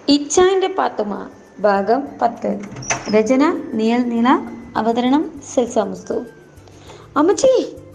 ഇച്ചായൻ്റെ പാത്തുമ ഭാഗം പത്ത് രചന നിയൽ നീല അവതരണം സെൽസാമുസ്തു അമ്മച്ചി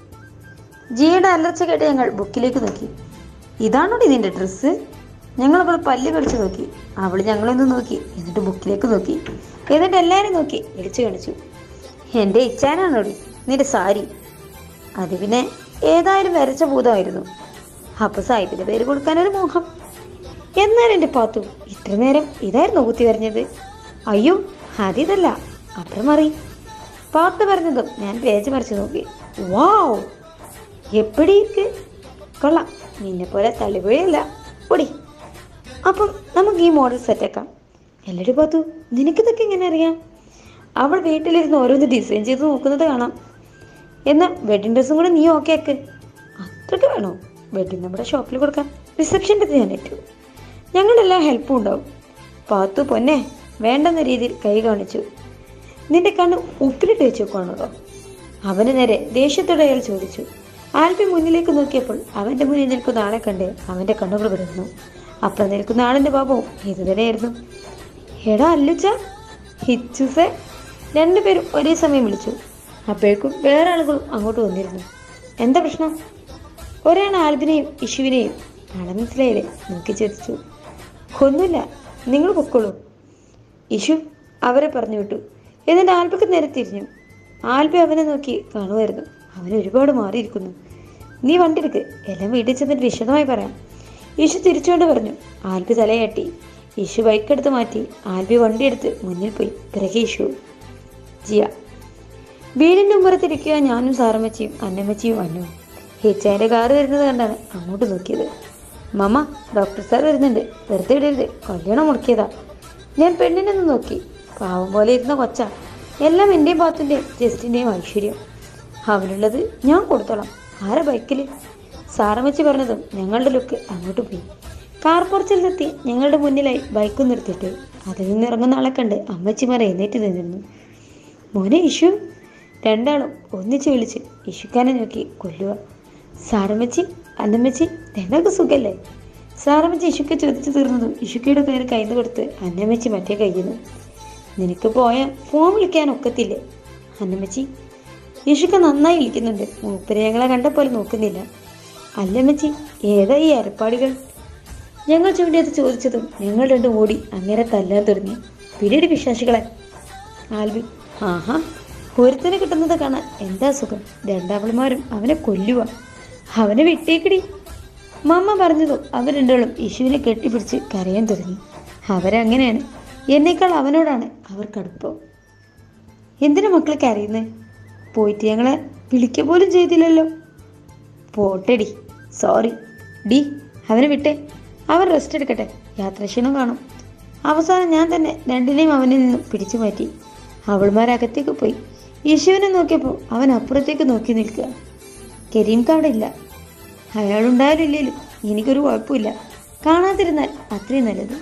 ജിയുടെ അലർച്ച കേട്ട് ഞങ്ങൾ ബുക്കിലേക്ക് നോക്കി ഇതാണോ ഇതിൻ്റെ ഡ്രസ്സ് ഞങ്ങൾ അവൾ പല്ല് കടിച്ചു നോക്കി അവൾ ഞങ്ങളൊന്ന് നോക്കി എന്നിട്ട് ബുക്കിലേക്ക് നോക്കി എന്നിട്ട് എല്ലാവരും നോക്കി വിളിച്ചു കാണിച്ചു എൻ്റെ ഇച്ചാനാണോടി നിന്റെ സാരി അത് പിന്നെ ഏതായാലും വരച്ച ഭൂതമായിരുന്നു അപ്പൊ സാഹിബിന്റെ പേര് കൊടുക്കാനൊരു മോഹം എന്നാൽ എൻ്റെ പാത്തു ഇത്ര നേരം ഇതായിരുന്നു കുത്തി വരഞ്ഞത് അയ്യോ അതിതല്ല അപ്പുറം മറി പാത്ത് പറഞ്ഞതും ഞാൻ പേജ് മറിച്ച് നോക്കി വാവ് എപ്പടി ഇരിക്ക് കൊള്ളാം നിന്നെ പോലെ തള്ളിപ്പോയല്ല പൊടി അപ്പം നമുക്ക് ഈ മോഡൽ സെറ്റാക്കാം എല്ലടി പാത്തു നിനക്കിതൊക്കെ എങ്ങനെ അറിയാം അവൾ വീട്ടിലിരുന്ന് ഓരോന്ന് ഡിസൈൻ ചെയ്ത് നോക്കുന്നത് കാണാം എന്നാൽ വെഡിങ് ഡ്രസ്സും കൂടെ നീ ഓക്കെ ആക്ക് അത്രയ്ക്ക് വേണോ വെഡിങ് നമ്മുടെ ഷോപ്പിൽ കൊടുക്കാം റിസപ്ഷൻ്റെ ഞാൻ ഏറ്റു ഞങ്ങളെല്ലാം ഹെൽപ്പും ഉണ്ടാവും പാത്തു പൊന്നെ വേണ്ടെന്ന രീതിയിൽ കൈ കാണിച്ചു നിന്റെ കണ്ണ് ഉപ്പിലിട്ട് വെച്ച് നോക്കുകയാണോ അവന് നേരെ ദേഷ്യത്തോടെ അയാൾ ചോദിച്ചു ആൽബി മുന്നിലേക്ക് നോക്കിയപ്പോൾ അവന്റെ മുന്നിൽ നിൽക്കുന്ന ആളെ കണ്ട് അവന്റെ കണ്ണുകൾ വിടുന്നു അപ്പുറം നിൽക്കുന്ന ആളിന്റെ പാപവും ഇത് തന്നെയായിരുന്നു എടാ അല്ലുച്ച ഹിച്ചുസെ രണ്ടുപേരും ഒരേ സമയം വിളിച്ചു അപ്പോഴേക്കും വേറെ ആളുകളും അങ്ങോട്ട് വന്നിരുന്നു എന്താ പ്രശ്നം ഒരാൾ ആൽബിനെയും ഇഷുവിനെയും ആളെ മനസ്സിലായില്ലേ നോക്കി ചോദിച്ചു ഒന്നുമില്ല നിങ്ങൾ പൊക്കോളൂ ഇഷു അവരെ പറഞ്ഞു വിട്ടു എന്നിട്ട് ആൽബിക്ക് നേരെ തിരിഞ്ഞു ആൽബി അവനെ നോക്കി കാണുമായിരുന്നു അവൻ ഒരുപാട് മാറിയിരിക്കുന്നു നീ വണ്ടി എടുക്ക് എല്ലാം വീട്ടിൽ ചെന്നിട്ട് വിശദമായി പറയാം ഇഷു തിരിച്ചുകൊണ്ട് പറഞ്ഞു ആൽബി തലയാട്ടി ഇഷു ബൈക്ക് എടുത്ത് മാറ്റി ആൽബി വണ്ടി എടുത്ത് മുന്നിൽ പോയി പിറകെ ഇഷു ജിയ വീടിൻ്റെ ഉമ്മറത്തിരിക്കുക ഞാനും സാറമ്മച്ചിയും അന്നമ്മച്ചിയും അന്നു ഹിച്ചായൻ്റെ കാറ് വരുന്നത് കണ്ടാണ് അങ്ങോട്ട് നോക്കിയത് മമ്മ ഡോക്ടർ സാർ വരുന്നുണ്ട് വെറുതെ ഇടരുത് കല്യാണം മുടക്കിയതാ ഞാൻ പെണ്ണിനൊന്ന് നോക്കി പാവം പോലെ ഇരുന്ന കൊച്ച എല്ലാം എൻ്റെയും പാത്തിൻ്റെയും ജസ്റ്റിൻ്റെയും ഐശ്വര്യം അവനുള്ളത് ഞാൻ കൊടുത്തോളാം ആരെ ബൈക്കിൽ സാറമ്മച്ചി പറഞ്ഞതും ഞങ്ങളുടെ ലുക്ക് അങ്ങോട്ട് പോയി കാർ പോർച്ചിലെത്തി ഞങ്ങളുടെ മുന്നിലായി ബൈക്ക് നിർത്തിയിട്ട് അതിൽ നിന്ന് ഇറങ്ങുന്ന ആളെ കണ്ട് അമ്മച്ചിമാർ എഴുന്നേറ്റ് നിന്നിരുന്നു മോനെ ഇഷു രണ്ടാളും ഒന്നിച്ച് വിളിച്ച് ഇഷുക്കാനെ നോക്കി കൊല്ലുക സാറമ്മച്ചി അന്നമ്മച്ചി നിങ്ങൾക്ക് സുഖല്ലേ സാറമ്മച്ചി ഇഷുക്ക ചോദിച്ചു തീർന്നതും ഇഷുക്കയുടെ പേര് കൈന്ന് കൊടുത്ത് അന്നമ്മച്ചി മറ്റേ കയ്യുന്നു നിനക്ക് പോയ ഫോൺ വിളിക്കാൻ ഒക്കത്തില്ലേ അന്നമ്മച്ചി ഇഷുക്ക നന്നായി വിളിക്കുന്നുണ്ട് മൂപ്പര് ഞങ്ങളെ കണ്ട പോലെ നോക്കുന്നില്ല അല്ലമ്മച്ചി ഏതാ ഈ അരപ്പാടികൾ ഞങ്ങൾ ചൂണ്ടിയത് ചോദിച്ചതും ഞങ്ങൾ രണ്ടും ഓടി അങ്ങനെ തല്ലാൻ തുടങ്ങി പിന്നീട് വിശ്വാസികളെ ആൽബി ആഹാ ഒരുത്തനെ കിട്ടുന്നത് കാണാൻ എന്താ സുഖം രണ്ടാവളുമാരും അവനെ കൊല്ലുക അവനെ വിട്ടേക്കടി മമ്മ പറഞ്ഞതും അവർ രണ്ടാളും യേശുവിനെ കെട്ടിപ്പിടിച്ച് കരയാൻ തുടങ്ങി അവരങ്ങനെയാണ് എന്നേക്കാൾ അവനോടാണ് അവർ കടുപ്പം എന്തിനാ മക്കളെ കരയുന്നത് പോയിട്ട് ഞങ്ങളെ വിളിക്കുക പോലും ചെയ്തില്ലല്ലോ പോട്ടെടി സോറി ഡി അവനെ വിട്ടേ അവൻ റെസ്റ്റ് എടുക്കട്ടെ യാത്രാക്ഷീണം കാണും അവസാനം ഞാൻ തന്നെ രണ്ടിനെയും അവനിൽ നിന്നും പിടിച്ചു മാറ്റി അവൾമാരകത്തേക്ക് പോയി യേശുവിനെ നോക്കിയപ്പോൾ അവൻ അപ്പുറത്തേക്ക് നോക്കി നിൽക്കുക കരീംക്ക് അവിടെ ഇല്ല അയാളുണ്ടായാലും ഇല്ലേലും എനിക്കൊരു കുഴപ്പമില്ല കാണാതിരുന്നാൽ അത്രയും നല്ലത്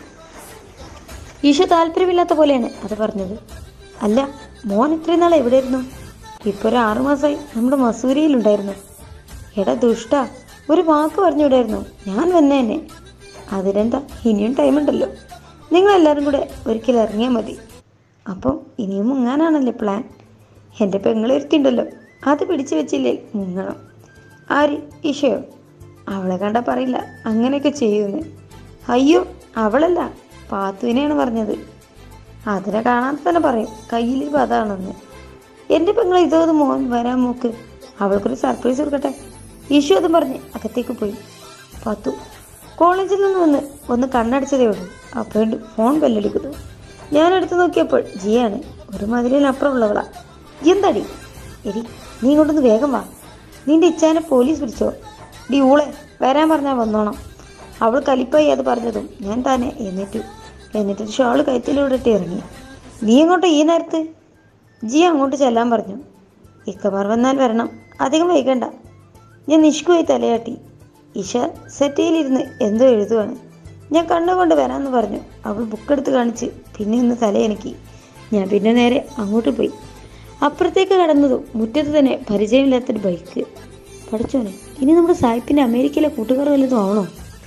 ഈശോ താല്പര്യമില്ലാത്ത പോലെയാണ് അത് പറഞ്ഞത് അല്ല മോൻ ഇത്രയും നാൾ എവിടെയായിരുന്നു ഇപ്പോൾ ഒരു ആറുമാസമായി നമ്മുടെ മസൂരിയിലുണ്ടായിരുന്നു എടാ ദുഷ്ട ഒരു വാക്ക് പറഞ്ഞുവിടായിരുന്നു ഞാൻ വന്നെ തന്നെ അതിനെന്താ ഇനിയും ടൈം ഉണ്ടല്ലോ നിങ്ങളെല്ലാവരും കൂടെ ഒരിക്കൽ ഇറങ്ങിയാൽ മതി അപ്പം ഇനിയും മുങ്ങാനാണല്ലേ പ്ലാൻ എൻ്റെ പെങ്ങളൊരുത്തിണ്ടല്ലോ അത് പിടിച്ചു വെച്ചില്ലേ മുങ്ങണം ആര് ഈശയോ അവളെ കണ്ടാ പറയില്ല അങ്ങനെയൊക്കെ ചെയ്യുമെന്ന് അയ്യോ അവളല്ല പാത്തുവിനെയാണ് പറഞ്ഞത് അതിനെ കാണാൻ തന്നെ പറയും കയ്യിൽ അതാണെന്ന് എൻ്റെ പെങ്ങളെ ഇതോത് മോൻ വരാൻ നോക്ക് അവൾക്കൊരു സർപ്രൈസ് കൊടുക്കട്ടെ ഈശു അതും പറഞ്ഞ് അകത്തേക്ക് പോയി പാത്തു കോളേജിൽ നിന്ന് വന്ന് ഒന്ന് കണ്ണടച്ചതേ ഉള്ളൂ അപ്പോഴും ഫോൺ ബെല്ലടിക്കുന്നു ഞാൻ എടുത്തു നോക്കിയപ്പോൾ ജിയാണ് ഒരു മതിലിനപ്പുറം ഉള്ളവളാ എന്താടി എടി നീ ഇങ്ങോട്ടൊന്ന് വേഗം വാ നിന്റെ ഇച്ചാനെ പോലീസ് പിടിച്ചോ ഡി ഊളെ വരാൻ പറഞ്ഞാൽ വന്നോണം അവൾ കലിപ്പായി അത് പറഞ്ഞതും ഞാൻ തന്നെ എന്നിട്ടു എന്നിട്ട് ഷോള് കയറ്റിലൂടെ ഇട്ട് ഇറങ്ങി നീ എങ്ങോട്ട് ഈ നേരത്ത് ജി അങ്ങോട്ട് ചെല്ലാൻ പറഞ്ഞു ഇക്കമാർ വന്നാൽ വരണം അധികം വൈകണ്ട ഞാൻ നിഷ്കുവായി തലയാട്ടി ഇഷ സെറ്റയിലിരുന്ന് എന്തോ എഴുതുവാണ് ഞാൻ കണ്ണുകൊണ്ട് വരാമെന്ന് പറഞ്ഞു അവൾ ബുക്കെടുത്ത് കാണിച്ച് പിന്നെ ഒന്ന് തലയനക്കി ഞാൻ പിന്നെ നേരെ അങ്ങോട്ട് പോയി അപ്പുറത്തേക്ക് കടന്നതും മുറ്റത്ത് തന്നെ പരിചയമില്ലാത്തൊരു ബൈക്ക് പഠിച്ചോനെ ഇനി നമ്മുടെ സായിപ്പിൻ്റെ അമേരിക്കയിലെ കൂട്ടുകാർ വല്ലതും ആവണോ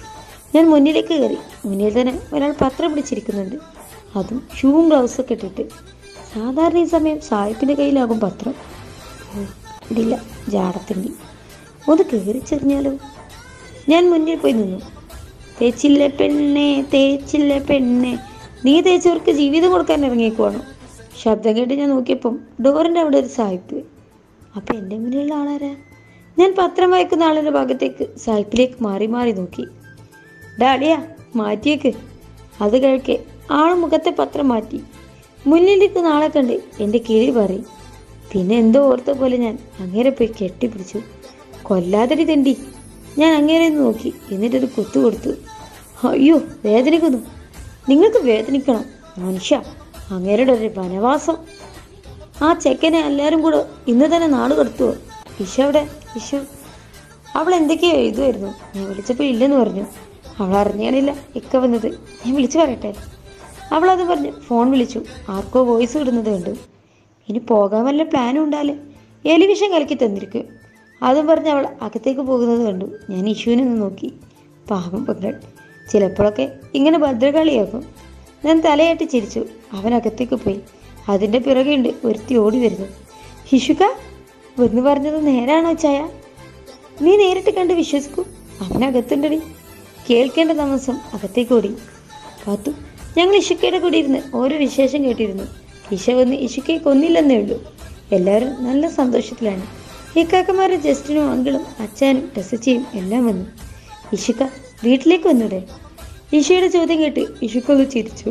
ഞാൻ മുന്നിലേക്ക് കയറി മുന്നിൽ തന്നെ ഒരാൾ പത്രം പിടിച്ചിരിക്കുന്നുണ്ട് അതും ഷൂവും ഗ്ലൗസൊക്കെ ഇട്ടിട്ട് സാധാരണ ഈ സമയം സാഹിബിൻ്റെ കയ്യിലാകും പത്രം ഓ, ഇടില്ല ജാടത്തിണ്ടി ഒന്ന് കയറി ചെറിഞ്ഞാലോ ഞാൻ മുന്നിൽ പോയി നിന്നു തേച്ചില്ല പെണ്ണെ തേച്ചില്ല പെണ്ണെ നീ തേച്ചവർക്ക് ജീവിതം കൊടുക്കാൻ ഇറങ്ങിയേക്കുവാണോ ശബ്ദം കേട്ട് ഞാൻ നോക്കിയപ്പം ഡോറിൻ്റെ അവിടെ ഒരു സായിപ്പ് അപ്പം എൻ്റെ മുന്നിലുള്ള ആളാരാ ഞാൻ പത്രം വായിക്കുന്ന ആളിൻ്റെ ഭാഗത്തേക്ക് സായിപ്പിലേക്ക് മാറി മാറി നോക്കി ഡാഡിയാ മാറ്റിയേക്ക് അത് കഴിക്കെ ആൾ മുഖത്തെ പത്രം മാറ്റി മുന്നിലേക്ക് നാളെ കണ്ട് എൻ്റെ കിഴി പറയും പിന്നെ എന്തോ ഓർത്ത പോലെ ഞാൻ അങ്ങേരെ പോയി കെട്ടിപ്പിടിച്ചു കൊല്ലാതടി തെണ്ടി ഞാൻ അങ്ങേരെ ഒന്ന് നോക്കി എന്നിട്ടൊരു കുത്തു കൊടുത്തു അയ്യോ വേദനിക്കുന്നു നിങ്ങൾക്ക് വേദനിക്കണം മനുഷ്യ അങ്ങേരുടെ ഒരു വനവാസം ആ ചെക്കനെ എല്ലാവരും കൂടെ ഇന്ന് തന്നെ നാട് കടത്തുവോ ഇഷ അവിടെ ഇഷ അവൾ എന്തൊക്കെയോ എഴുതുമായിരുന്നു ഞാൻ വിളിച്ചപ്പോൾ ഇല്ലെന്ന് പറഞ്ഞു അവൾ അറിഞ്ഞാണില്ല ഇക്ക വന്നത് ഞാൻ വിളിച്ചു പറയട്ടെ അവളത് പറഞ്ഞു ഫോൺ വിളിച്ചു ആർക്കോ വോയിസ് ഇടുന്നത് കണ്ടു ഇനി പോകാൻ വല്ല പ്ലാനും ഉണ്ടാല് എലിവിഷൻ കലക്കി തന്നിരിക്കും അതും പറഞ്ഞ് അവൾ അകത്തേക്ക് പോകുന്നത് കണ്ടു ഞാൻ ഇഷുവിനെ ഒന്ന് നോക്കി പാവം പെങ്ങൾ ചിലപ്പോഴൊക്കെ ഇങ്ങനെ ഭദ്രകാളിയാക്കും ഞാൻ തലയാട്ടി ചിരിച്ചു അവൻ അകത്തേക്ക് പോയി അതിൻ്റെ പിറകെയുണ്ട് ഒരുത്തി ഓടി വരുന്നു ഹിഷുക വന്ന് പറഞ്ഞത് നേരാണോ ചായ നീ നേരിട്ട് കണ്ട് വിശ്വസിക്കൂ അവനകത്തുണ്ടടി കേൾക്കേണ്ട താമസം അകത്തേക്ക് ഓടി പാത്തു ഞങ്ങൾ ഇഷുക്കയുടെ കൂടെ ഇരുന്ന് ഓരോ വിശേഷം കേട്ടിരുന്നു ഇഷ വന്ന് ഇഷുക്കയെ കൊന്നില്ലെന്നേ ഉള്ളൂ എല്ലാവരും നല്ല സന്തോഷത്തിലാണ് ഇക്കാക്കമാരും ജസ്റ്റിനും അങ്കിളും അച്ഛനും ടെസച്ചിയും എല്ലാം വന്നു ഇഷുക്ക വീട്ടിലേക്ക് വന്നൂടെ ഇഷയുടെ ചോദ്യം കേട്ട് ഇഷുക്കൊന്ന് ചിരിച്ചു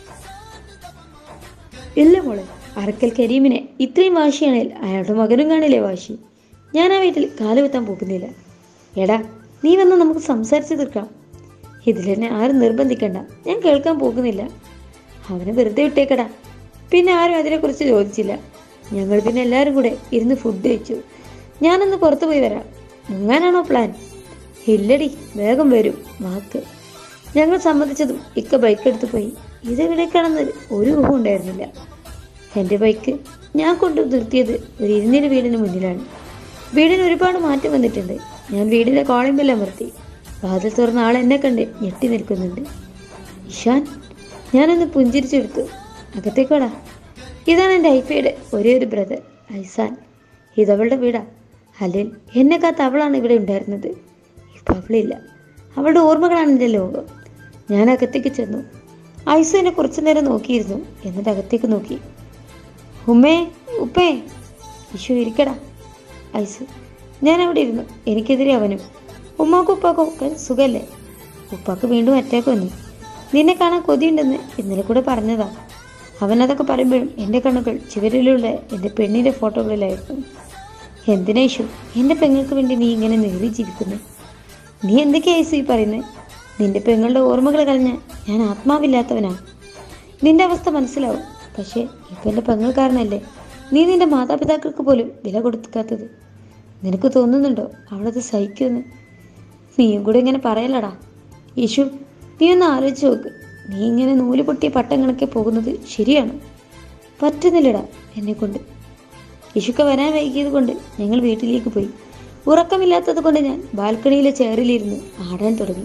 ഇല്ല മോളെ അറക്കൽ കരീമിനെ ഇത്രയും വാശിയാണെങ്കിൽ അയാളുടെ മകനും കാണില്ലേ വാശി ഞാൻ ആ വീട്ടിൽ കാലുകുത്താൻ പോകുന്നില്ല എടാ നീ വന്ന് നമുക്ക് സംസാരിച്ചു തീർക്കാം ഇതിലെന്നെ ആരും നിർബന്ധിക്കണ്ട ഞാൻ കേൾക്കാൻ പോകുന്നില്ല അവനെ വെറുതെ വിട്ടേക്കടാ പിന്നെ ആരും അതിനെക്കുറിച്ച് ചോദിച്ചില്ല ഞങ്ങൾ പിന്നെ എല്ലാവരും കൂടെ ഇരുന്ന് ഫുഡ് കഴിച്ചു ഞാനൊന്ന് പുറത്തു പോയി വരാം മുങ്ങാനാണോ പ്ലാൻ ഇല്ലടി വേഗം വരും വാക്ക് ഞങ്ങൾ സമ്മതിച്ചതും ഇക്ക ബൈക്ക് എടുത്ത് പോയി ഇതെവിടേക്കാണെന്ന് ഒരു ഊഹം ഉണ്ടായിരുന്നില്ല എൻ്റെ ബൈക്ക് ഞാൻ കൊണ്ടു നിർത്തിയത് ഒരു ഇരുന്നിന് വീടിന് മുന്നിലാണ് വീടിന് ഒരുപാട് മാറ്റം വന്നിട്ടുണ്ട് ഞാൻ വീടിൻ്റെ കോളിംഗ് ബെല്ല് അമർത്തി വാതിൽ തുറന്ന ആൾ എന്നെ കണ്ട് ഞെട്ടി നിൽക്കുന്നുണ്ട് ഇഷാൻ ഞാനൊന്ന് പുഞ്ചിരിച്ചെടുത്തു അകത്തേക്ക് വാടാ ഇതാണ് എൻ്റെ ഐഫയുടെ ഒരേ ഒരു ബ്രദർ ഐസാൻ ഇതവളുടെ വീടാ അല്ലെങ്കിൽ എന്നെ കാത്ത് അവളാണ് ഇവിടെ ഉണ്ടായിരുന്നത് ഇപ്പം അവളില്ല അവളുടെ ഓർമ്മകളാണ് എൻ്റെ ലോകം ഞാൻ അകത്തേക്ക് ചെന്നു ഐസു എന്നെ കുറച്ചു നേരം നോക്കിയിരുന്നു എന്നിട്ട് അകത്തേക്ക് നോക്കി ഉമ്മേ ഉപ്പേ ഇഷു ഇരിക്കടാ ഐസു ഞാൻ അവിടെ ഇരുന്നു എനിക്കെതിരെ അവനും ഉമ്മാക്കും ഉപ്പാക്കും ഒക്കെ സുഖല്ലേ ഉപ്പാക്ക് വീണ്ടും അറ്റാക്ക് വന്നു നിന്നെ കാണാൻ കൊതിയുണ്ടെന്ന് ഇന്നലെ കൂടെ പറഞ്ഞതാ അവനതൊക്കെ പറയുമ്പോഴും എൻ്റെ കണ്ണുകൾ ചുവരിലുള്ള എൻ്റെ പെണ്ണിൻ്റെ ഫോട്ടോകളിലായിരുന്നു എന്തിനാ ഇഷു എൻ്റെ പെങ്ങൾക്ക് വേണ്ടി നീ ഇങ്ങനെ നേറി ജീവിക്കുന്നു നീ എന്തൊക്കെയാ ഐസു ഈ പറയുന്നത് നിന്റെ പെങ്ങളുടെ ഓർമ്മകൾ കളഞ്ഞ ഞാൻ ആത്മാവില്ലാത്തവനാ നിന്റെ അവസ്ഥ മനസ്സിലാവും പക്ഷേ ഇപ്പം എൻ്റെ പെങ്ങൾ കാരണമല്ലേ നീ നിന്റെ മാതാപിതാക്കൾക്ക് പോലും വില കൊടുക്കാത്തത് നിനക്ക് തോന്നുന്നുണ്ടോ അവളത് സഹിക്കുമെന്ന് നീയും കൂടെ ഇങ്ങനെ പറയലടാ യേശു നീ ഒന്ന് ആലോചിച്ച് നോക്ക് നീ ഇങ്ങനെ നൂല് പൊട്ടിയ പട്ടം കണക്കെ പോകുന്നത് ശരിയാണ് പറ്റുന്നില്ലടാ എന്നെ കൊണ്ട് യേശുക്ക വരാൻ വൈകിയത് കൊണ്ട് ഞങ്ങൾ വീട്ടിലേക്ക് പോയി ഉറക്കമില്ലാത്തത് കൊണ്ട് ഞാൻ ബാൽക്കണിയിലെ ചെയറിലിരുന്ന് ആടാൻ തുടങ്ങി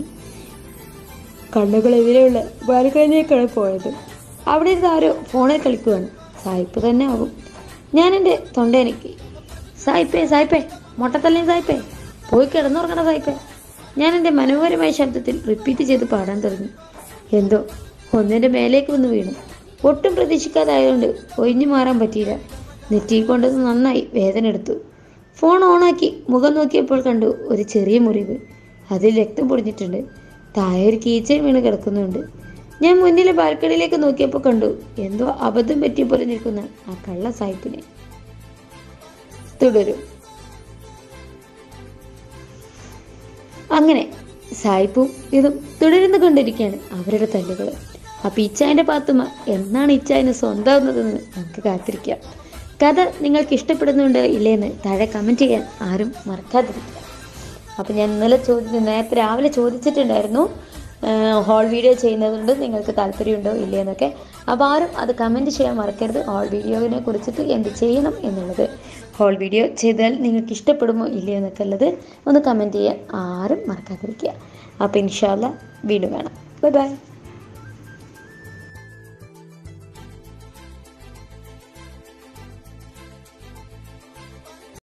കണ്ണുകൾ എതിരെയുള്ള ബാൽക്കണിയിലേക്കാണ് പോയത് അവിടെ ഇരുന്ന് ആരോ ഫോണിൽ കളിക്കുകയാണ് സായിപ്പ് തന്നെ ആകും ഞാൻ എൻ്റെ തൊണ്ടയനക്കി സായിപ്പേ സായിപ്പേ മൊട്ടത്തല്ലേ സായിപ്പേ പോയി കിടന്നുറങ്ങണ സായിപ്പേ ഞാൻ എൻ്റെ മനോഹരമായ ശബ്ദത്തിൽ റിപ്പീറ്റ് ചെയ്ത് പാടാൻ തുടങ്ങി എന്തോ ഒന്നിൻ്റെ മേലേക്ക് വന്ന് വീണു ഒട്ടും പ്രതീക്ഷിക്കാതായതുകൊണ്ട് ഒഴിഞ്ഞു മാറാൻ പറ്റിയില്ല നെറ്റി കൊണ്ടത് നന്നായി വേദന എടുത്തു ഫോൺ ഓണാക്കി മുഖം നോക്കിയപ്പോൾ കണ്ടു ഒരു ചെറിയ മുറിവ് അതിൽ രക്തം പൊടിഞ്ഞിട്ടുണ്ട് താഴെ ഒരു കീച്ചൻ വീണ് കിടക്കുന്നുണ്ട് ഞാൻ മുന്നിലെ ബാൽക്കണിയിലേക്ക് നോക്കിയപ്പോൾ കണ്ടു എന്തോ അബദ്ധം പറ്റിയ പോലെ നിൽക്കുന്ന ആ കള്ള സായിപ്പിനെ തുടരും അങ്ങനെ സായിപ്പും ഇതും തുടരുന്നു കൊണ്ടിരിക്കുകയാണ് അവരുടെ തല്ലുകൾ അപ്പൊ ഇച്ചായന്റെ പാത്തുമ്മ എന്നാണ് ഇച്ചായന് സ്വന്തമാവുന്നതെന്ന് നമുക്ക് കാത്തിരിക്കാം കഥ നിങ്ങൾക്ക് ഇഷ്ടപ്പെടുന്നുണ്ടോ ഇല്ലേന്ന് താഴെ കമൻറ്റ് ചെയ്യാൻ ആരും മറക്കാതിരിക്കുക അപ്പം ഞാൻ ഇന്നലെ ചോദിച്ചു നേരത്തെ രാവിലെ ചോദിച്ചിട്ടുണ്ടായിരുന്നു ഹോൾ വീഡിയോ ചെയ്യുന്നതുകൊണ്ട് നിങ്ങൾക്ക് താല്പര്യമുണ്ടോ ഇല്ലേ എന്നൊക്കെ അപ്പോൾ ആരും അത് കമൻറ്റ് ചെയ്യാൻ മറക്കരുത് ഹോൾ വീഡിയോവിനെ കുറിച്ചിട്ട് എന്ത് ചെയ്യണം എന്നുള്ളത് ഹോൾ വീഡിയോ ചെയ്താൽ നിങ്ങൾക്ക് ഇഷ്ടപ്പെടുമോ ഇല്ലയോ എന്നൊക്കെ ഉള്ളത് ഒന്ന് കമൻറ്റ് ചെയ്യാൻ ആരും മറക്കാതിരിക്കുക അപ്പോൾ ഇൻഷാല്ല വീണ്ടും കാണാം ബൈ ബൈ